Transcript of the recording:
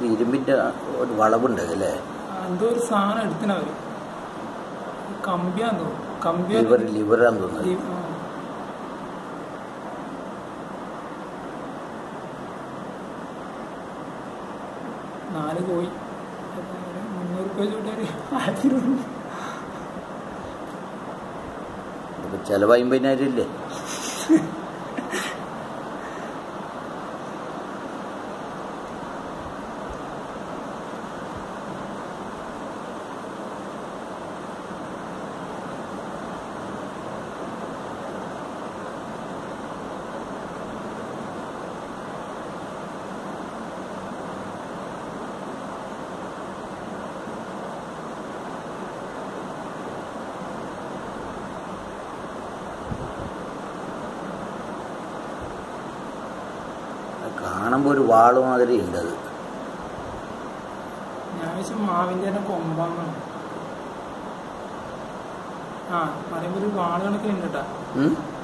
ഒരു ഇരുമ്പിന്റെ ഒരു വളവുണ്ട് അല്ലേ എന്തോ ഒരു സാധനം എടുത്തിനവര് കമ്പിയാന്ന് തോന്നുന്നു കമ്പിയാ ലിവർ ലിവറാന്ന് തോന്നുന്നത് ലി- ആ. നാല് കോഴി മുന്നൂറ് രൂപ ചൂട്ടാല് ആയിരത്തി ഇരുന്നൂറ് ഇപ്പൊ ചെലവ് അമ്പതിനായിരം ഇല്ലേ അത് കാണുമ്പോ ഒരു വാള് മാതിരി ഉണ്ട് അത് ഞാൻ വെച്ചാൽ മാവിൻ്റെ തന്നെ കൊമ്പാന്നാണ് ആ പറയുമ്പോൾ ഒരു വാള് കണക്കിലുണ്ട് കേട്ടാ ഉം?